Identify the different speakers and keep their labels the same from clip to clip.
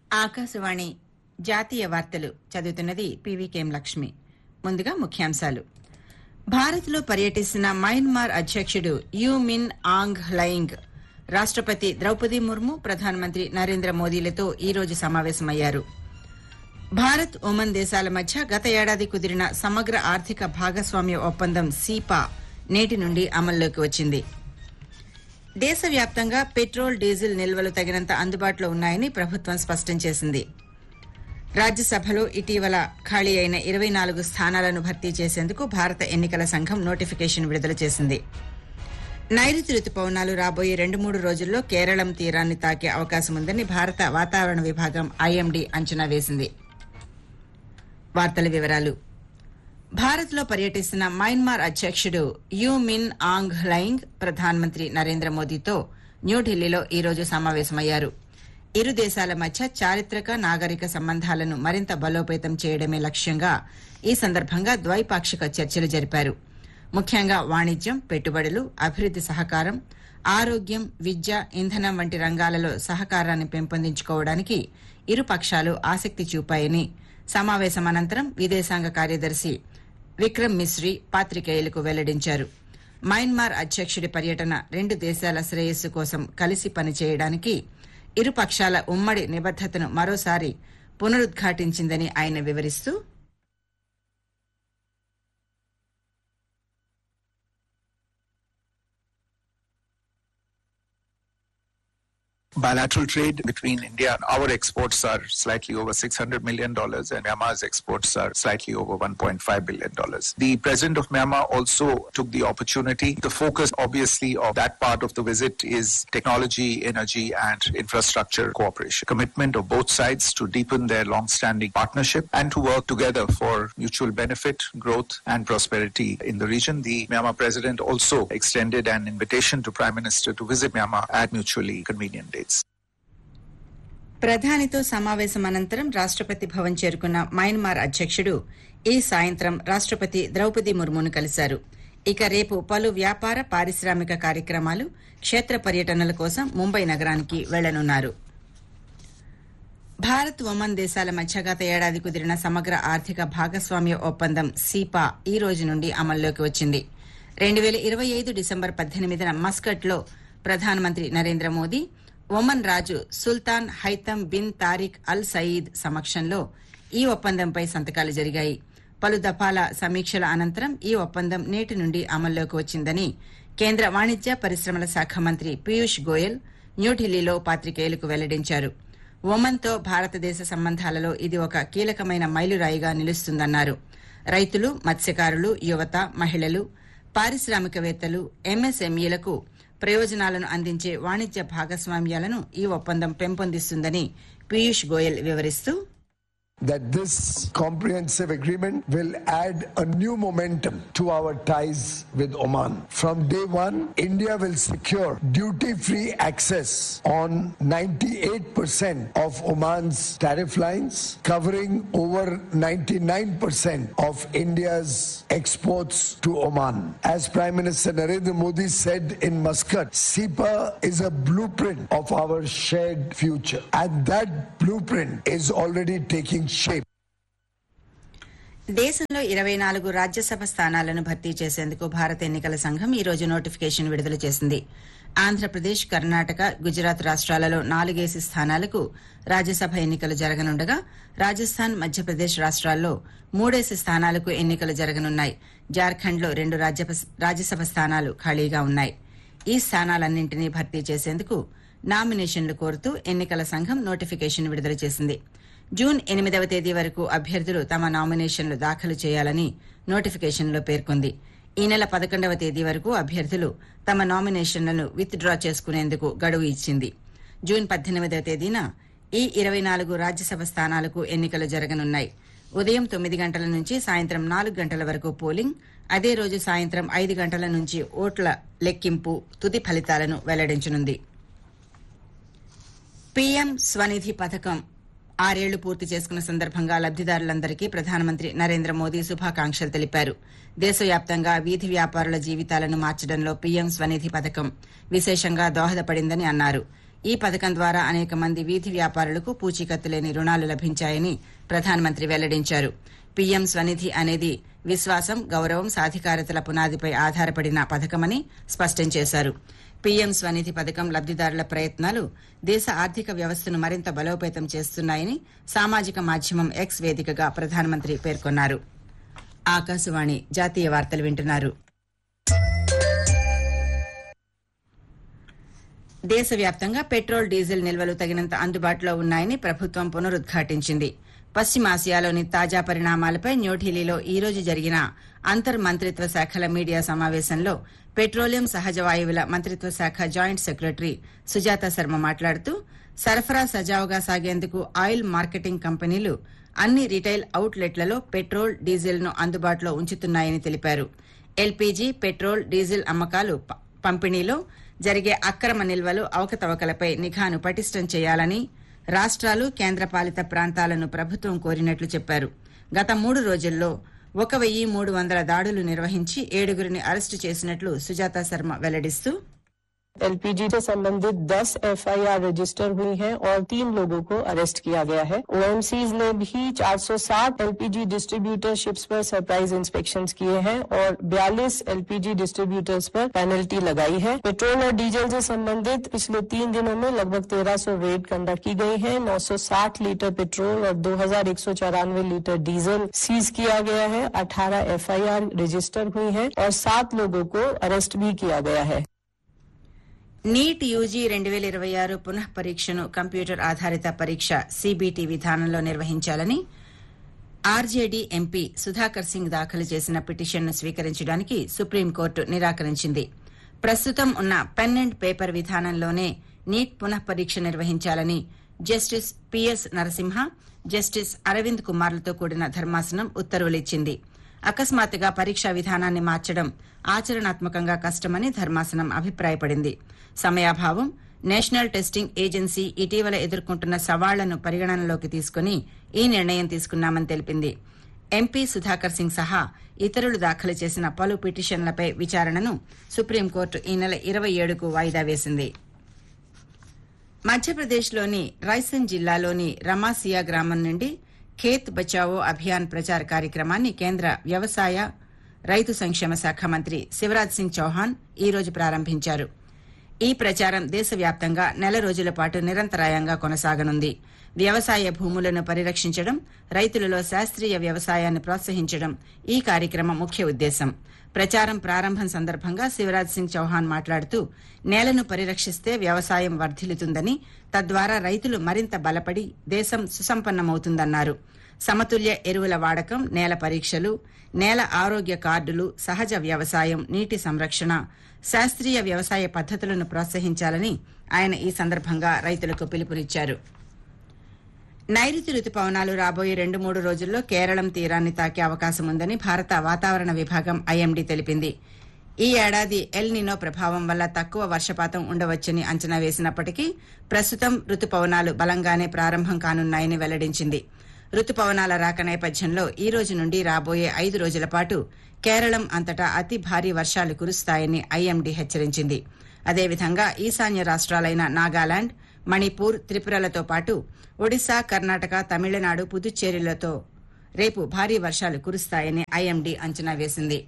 Speaker 1: ఆకాశవాణి జాతీయ వార్తలు చదువుతున్నది పీవీకేఎం లక్ష్మి ముందుగా ముఖ్యాంశాలు భారత్లో పర్యటిస్తున్న మయన్మార్ అధ్యక్షుడు యూ మిన్ ఆంగ్ లైంగ్ రాష్టపతి ద్రౌపది ముర్ము ప్రధానమంత్రి నరేంద్ర మోదీలతో ఈ రోజు సమావేశమయ్యారు భారత్ ఒమన్ దేశాల మధ్య గత ఏడాది కుదిరిన సమగ్ర ఆర్థిక భాగస్వామ్య ఒప్పందం సీపా నేటి నుండి అమల్లోకి వచ్చింది దేశవ్యాప్తంగా పెట్రోల్ డీజిల్ నిల్వలు తగినంత అందుబాటులో ఉన్నాయని ప్రభుత్వం స్పష్టం చేసింది రాజ్యసభలో ఇటీవల ఖాళీ అయిన ఇరవై నాలుగు స్థానాలను భర్తీ చేసేందుకు భారత ఎన్నికల సంఘం నోటిఫికేషన్ విడుదల చేసింది నైరుతి రుతుపవనాలు రాబోయే రెండు మూడు రోజుల్లో కేరళం తీరాన్ని తాకే అవకాశం ఉందని భారత వాతావరణ విభాగం ఐఎండీ అంచనా వేసింది వార్తల వివరాలు భారత్లో పర్యటిస్తున్న మయన్మార్ అధ్యక్షుడు యూ మిన్ ఆంగ్ లైంగ్ ప్రధానమంత్రి నరేంద్ర మోదీతో న్యూఢిల్లీలో ఈ రోజు సమావేశమయ్యారు ఇరు దేశాల మధ్య చారిత్రక నాగరిక సంబంధాలను మరింత బలోపేతం చేయడమే లక్ష్యంగా ఈ సందర్భంగా ద్వైపాక్షిక చర్చలు జరిపారు ముఖ్యంగా వాణిజ్యం పెట్టుబడులు అభివృద్ది సహకారం ఆరోగ్యం విద్య ఇంధనం వంటి రంగాలలో సహకారాన్ని పెంపొందించుకోవడానికి ఇరు పక్షాలు ఆసక్తి చూపాయని సమావేశం అనంతరం విదేశాంగ కార్యదర్శి విక్రమ్ మిశ్రీ పాత్రికేయులకు వెల్లడించారు మయన్మార్ అధ్యక్షుడి పర్యటన రెండు దేశాల శ్రేయస్సు కోసం కలిసి పనిచేయడానికి ఇరు పక్షాల ఉమ్మడి నిబద్దతను మరోసారి పునరుద్ఘాటించిందని ఆయన వివరిస్తూ
Speaker 2: bilateral trade between India and our exports are slightly over $600 million and Myanmar's exports are slightly over $1.5 billion. The president of Myanmar also took the opportunity. The focus, obviously, of that part of the visit is technology, energy, and infrastructure cooperation. Commitment of both sides to deepen their long-standing partnership and to work together for mutual benefit, growth, and prosperity in the region. The Myanmar president also extended an invitation to Prime Minister to visit Myanmar at mutually convenient dates.
Speaker 1: ప్రధానితో సమావేశం అనంతరం రాష్టపతి భవన్ చేరుకున్న Myanmar అధ్యక్షుడు ఈ సాయంత్రం రాష్టపతి ద్రౌపది ముర్మును కలిశారు ఇక రేపు పలు వ్యాపార పారిశ్రామిక కార్యక్రమాలు క్షేత్ర పర్యటనల కోసం ముంబై నగరానికి వెళ్లనున్నారు భారత్ ఒమన్ దేశాల మధ్య గత ఏడాది కుదిరిన సమగ్ర ఆర్థిక భాగస్వామ్య ఒప్పందం సీపా ఈ రోజు నుండి అమల్లోకి వచ్చింది రెండు వేల ఇరవై ఐదు డిసెంబర్ పద్దెనిమిదిన మస్కట్లో ప్రధానమంత్రి నరేంద్ర మోదీ ఒమన్ రాజు Sultan Haitham bin Tariq Al Said సమక్షంలో ఈ ఒప్పందంపై సంతకాలు జరిగాయి పలు దఫాల సమీక్షల అనంతరం ఈ ఒప్పందం నేటి నుండి అమల్లోకి వచ్చిందని కేంద్ర వాణిజ్య పరిశ్రమల శాఖ మంత్రి పీయూష్ గోయల్ న్యూఢిల్లీలో పాత్రికేయులకు వెల్లడించారు ఒమన్తో భారతదేశ సంబంధాలలో ఇది ఒక కీలకమైన మైలురాయిగా నిలుస్తుందన్నారు రైతులు మత్స్యకారులు యువత మహిళలు పారిశ్రామికవేత్తలు ఎంఎస్ఎంఈలకు ప్రయోజనాలను అందించే వాణిజ్య భాగస్వామ్యాలను ఈ ఒప్పందం పెంపొందిస్తుందని పీయూష్ గోయల్ వివరిస్తూ
Speaker 3: that this comprehensive agreement will add a new momentum to our ties with Oman. From day one, India will secure duty free access on 98% of Oman's tariff lines, covering over 99% of India's exports to Oman. As Prime Minister Narendra Modi said in Muscat, SEPA is a blueprint of our shared future. And that blueprint is already taking shape.
Speaker 1: దేశంలో ఇరవై నాలుగు రాజ్యసభ స్థానాలను భర్తీ చేసేందుకు భారత ఎన్నికల సంఘం ఈ రోజు నోటిఫికేషన్ విడుదల చేసింది ఆంధ్రప్రదేశ్ కర్ణాటక గుజరాత్ రాష్ట్రాలలో నాలుగేసి స్థానాలకు రాజ్యసభ ఎన్నికలు జరగనుండగా రాజస్థాన్ మధ్యప్రదేశ్ రాష్ట్రాల్లో మూడేసి స్థానాలకు ఎన్నికలు జరగనున్నాయి జార్ఖండ్లో రెండు రాజ్యసభ స్థానాలు ఖాళీగా ఉన్నాయి ఈ స్థానాలన్నింటినీ భర్తీ చేసేందుకు నామినేషన్లు కోరుతూ ఎన్నికల సంఘం నోటిఫికేషన్ విడుదల చేసింది జూన్ ఎనిమిదవ తేదీ వరకు అభ్యర్థులు తమ నామినేషన్లు దాఖలు చేయాలని నోటిఫికేషన్లో పేర్కొంది ఈ నెల పదకొండవ తేదీ వరకు అభ్యర్థులు తమ నామినేషన్లను విత్ డ్రా చేసుకునేందుకు గడువు ఇచ్చింది జూన్ పద్దెనిమిదవ తేదీన ఈ ఇరవై నాలుగు రాజ్యసభ స్థానాలకు ఎన్నికలు జరగనున్నాయి ఉదయం తొమ్మిది గంటల నుంచి సాయంత్రం నాలుగు గంటల వరకు పోలింగ్ అదే రోజు సాయంత్రం ఐదు గంటల నుంచి ఓట్ల లెక్కింపు తుది ఫలితాలను వెల్లడించనుంది పీఎం స్వనిధి పథకం ఆరేళ్లు పూర్తి చేసుకున్న సందర్భంగా లబ్దిదారులందరికీ ప్రధానమంత్రి నరేంద్ర మోదీ శుభాకాంక్షలు తెలిపారు దేశవ్యాప్తంగా వీధి వ్యాపారుల జీవితాలను మార్చడంలో పీఎం స్వనిధి పథకం విశేషంగా దోహదపడిందని అన్నారు ఈ పథకం ద్వారా అనేక మంది వీధి వ్యాపారులకు పూచీకత్తు లేని రుణాలు లభించాయని ప్రధానమంత్రి వెల్లడించారు పీఎం స్వనిధి అనేది విశ్వాసం గౌరవం సాధికారతల పునాదిపై ఆధారపడిన పథకమని స్పష్టం చేశారు పీఎం స్వనిధి పథకం లబ్దిదారుల ప్రయత్నాలు దేశ ఆర్థిక వ్యవస్థను మరింత బలోపేతం చేస్తున్నాయని సామాజిక మాధ్యమం ఎక్స్ వేదికగా ప్రధానమంత్రి పేర్కొన్నారు ఆకాశవాణి జాతీయ వార్తలు వింటున్నారు దేశవ్యాప్తంగా పెట్రోల్ డీజిల్ నిల్వలు తగినంత అందుబాటులో ఉన్నాయని ప్రభుత్వం పునరుద్ఘాటించింది పశ్చిమాసియాలోని తాజా పరిణామాలపై న్యూఢిల్లీలో ఈ రోజు జరిగిన అంతర్ మంత్రిత్వ శాఖల మీడియా సమావేశంలో పెట్రోలియం సహజ వాయువుల మంత్రిత్వ శాఖ జాయింట్ సెక్రటరీ సుజాత శర్మ మాట్లాడుతూ సరఫరా సజావుగా సాగేందుకు ఆయిల్ మార్కెటింగ్ కంపెనీలు అన్ని రిటైల్ అవుట్లెట్లలో పెట్రోల్ డీజిల్ ను అందుబాటులో ఉంచుతున్నాయని తెలిపారు ఎల్పీజీ పెట్రోల్ డీజిల్ అమ్మకాలు ప- పంపిణీలో జరిగే అక్రమ నిల్వలు అవకతవకలపై నిఘాను పటిష్టం చేయాలని రాష్ట్రాలు కేంద్రపాలిత ప్రాంతాలను ప్రభుత్వం కోరినట్లు చెప్పారు గత మూడు రోజుల్లో ఒక వెయ్యి మూడు వందల దాడులు నిర్వహించి ఏడుగురిని అరెస్టు చేసినట్లు సుజాత శర్మ వెల్లడిస్తూ
Speaker 4: एलपीजी से संबंधित 10 एफआईआर रजिस्टर हुई हैं और तीन लोगों को अरेस्ट किया गया है ओएमसीज ने भी 407 एलपीजी डिस्ट्रीब्यूटर शिप्स पर सरप्राइज इंस्पेक्शन किए हैं और 42 एलपीजी डिस्ट्रीब्यूटर्स पर पेनल्टी लगाई है पेट्रोल और डीजल से संबंधित पिछले तीन दिनों में लगभग 1300 रेड कंडक्ट की गई है 960 लीटर पेट्रोल और दो लीटर डीजल सीज किया गया है 18 एफआईआर रजिस्टर हुई हैं और सात लोगों को अरेस्ट भी किया गया है
Speaker 1: నీట్ యూజీ రెండు వేల ఇరవై ఆరు పునః పరీక్షను కంప్యూటర్ ఆధారిత పరీక్ష సీబీటీ విధానంలో నిర్వహించాలని ఆర్జేడీ ఎంపీ సుధాకర్ సింగ్ దాఖలు చేసిన పిటిషన్ను స్వీకరించడానికి సుప్రీంకోర్టు నిరాకరించింది ప్రస్తుతం ఉన్న పెన్ అండ్ పేపర్ విధానంలోనే నీట్ పునః పరీక్ష నిర్వహించాలని justice PS Narasimha justice Arvind కుమార్లతో కూడిన ధర్మాసనం ఉత్తర్వులిచ్చింది అకస్మాత్తుగా పరీక్షా విధానాన్ని మార్చడం ఆచరణాత్మకంగా కష్టమని ధర్మాసనం అభిప్రాయపడింది సమయాభావం నేషనల్ టెస్టింగ్ ఏజెన్సీ ఇటీవల ఎదుర్కొంటున్న సవాళ్లను పరిగణనలోకి తీసుకుని ఈ నిర్ణయం తీసుకున్నామని తెలిపింది ఎంపీ సుధాకర్ సింగ్ సహా ఇతరులు దాఖలు చేసిన పలు పిటిషన్లపై విచారణను సుప్రీంకోర్టు ఈ నెల ఇరవై ఏడుకు వాయిదా వేసింది మధ్యప్రదేశ్లోని రైసన్ జిల్లాలోని రమాసియా గ్రామం నుండి ఖేత్ బచావో అభియాన్ ప్రచార కార్యక్రమాన్ని కేంద్ర వ్యవసాయ రైతు సంక్షేమ శాఖ మంత్రి శివరాజ్ సింగ్ చౌహాన్ ఈ రోజు ప్రారంభించారు ఈ ప్రచారం దేశవ్యాప్తంగా నెల రోజుల పాటు నిరంతరాయంగా కొనసాగనుంది వ్యవసాయ భూములను పరిరక్షించడం రైతులలో శాస్త్రీయ వ్యవసాయాన్ని ప్రోత్సహించడం ఈ కార్యక్రమం ముఖ్య ఉద్దేశం ప్రచారం ప్రారంభం సందర్భంగా శివరాజ్ సింగ్ చౌహాన్ మాట్లాడుతూ నేలను పరిరక్షిస్తే వ్యవసాయం వర్ధిల్లుతుందని తద్వారా రైతులు మరింత బలపడి దేశం సుసంపన్నమవుతుందన్నారు సమతుల్య ఎరువుల వాడకం నేల పరీక్షలు నేల ఆరోగ్య కార్డులు సహజ వ్యవసాయం నీటి సంరక్షణ శాస్త్రీయ వ్యవసాయ పద్ధతులను ప్రోత్సహించాలని ఆయన ఈ సందర్భంగా రైతులకు పిలుపునిచ్చారు నైరుతి రుతుపవనాలు రాబోయే రెండు మూడు రోజుల్లో కేరళం తీరాన్ని తాకే అవకాశం ఉందని భారత వాతావరణ విభాగం ఐఎండీ తెలిపింది ఈ ఏడాది ఎల్ నినో ప్రభావం వల్ల తక్కువ వర్షపాతం ఉండవచ్చని అంచనా వేసినప్పటికీ ప్రస్తుతం రుతుపవనాలు బలంగానే ప్రారంభం కానున్నాయని వెల్లడించింది రుతుపవనాల రాక నేపథ్యంలో ఈ రోజు నుండి రాబోయే ఐదు రోజుల పాటు కేరళం అంతటా అతి భారీ వర్షాలు కురుస్తాయని ఐఎండీ హెచ్చరించింది అదేవిధంగా ఈశాన్య రాష్ట్రాలైన నాగాలాండ్ మణిపూర్ త్రిపురలతో పాటు ఒడిశా కర్ణాటక తమిళనాడు పుదుచ్చేరిలతో రేపు భారీ వర్షాలు కురుస్తాయని ఐఎండీ అంచనా వేసింది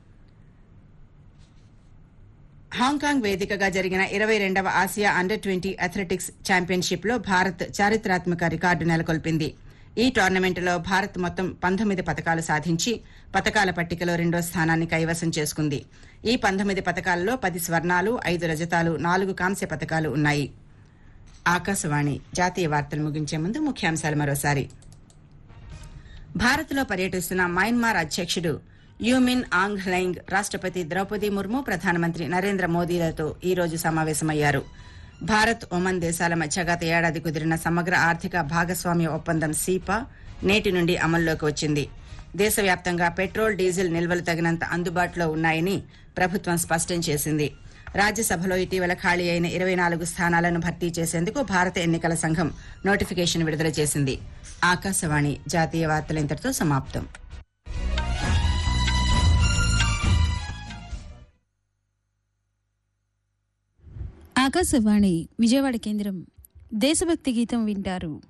Speaker 1: హాంకాంగ్ వేదికగా జరిగిన ఇరవై రెండవ Asia under twenty athletics championship లో భారత్ చారిత్రాత్మక రికార్డు నెలకొల్పింది ఈ టోర్నమెంటులో భారత్ మొత్తం పంతొమ్మిది పతకాలు సాధించి పతకాల పట్టికలో రెండో స్థానాన్ని కైవసం చేసుకుంది ఈ పంతొమ్మిది పతకాలలో పది స్వర్ణాలు ఐదు రజతాలు నాలుగు కాంస్య పతకాలు ఉన్నాయి ఆకాశవాణి జాతీయ వార్తలు ముగించే ముందు ముఖ్యాంశాలు మరోసారి భారత్లో పర్యటిస్తున్న మయన్మార్ అధ్యక్షుడు యూమిన్ ఆంగ్ హ్లైంగ్ రాష్టపతి ద్రౌపది ముర్ము ప్రధానమంత్రి నరేంద్ర మోదీలతో ఈ రోజు సమావేశమయ్యారు భారత్ ఒమన్ దేశాల మధ్య గత ఏడాది కుదిరిన సమగ్ర ఆర్థిక భాగస్వామ్య ఒప్పందం సీపా నేటి నుండి అమల్లోకి వచ్చింది దేశవ్యాప్తంగా పెట్రోల్ డీజిల్ నిల్వలు తగినంత అందుబాటులో ఉన్నాయని ప్రభుత్వం స్పష్టం చేసింది రాజ్యసభలో ఇటీవల ఖాళీ అయిన ఇరవై నాలుగు స్థానాలను భర్తీ చేసేందుకు భారత ఎన్నికల సంఘం నోటిఫికేషన్ విడుదల చేసింది ఆకాశవాణి జాతీయ వార్తలు ఇంతటితో సమాప్తం
Speaker 5: ఆకాశవాణి విజయవాడ కేంద్రం దేశభక్తి గీతం వింటారు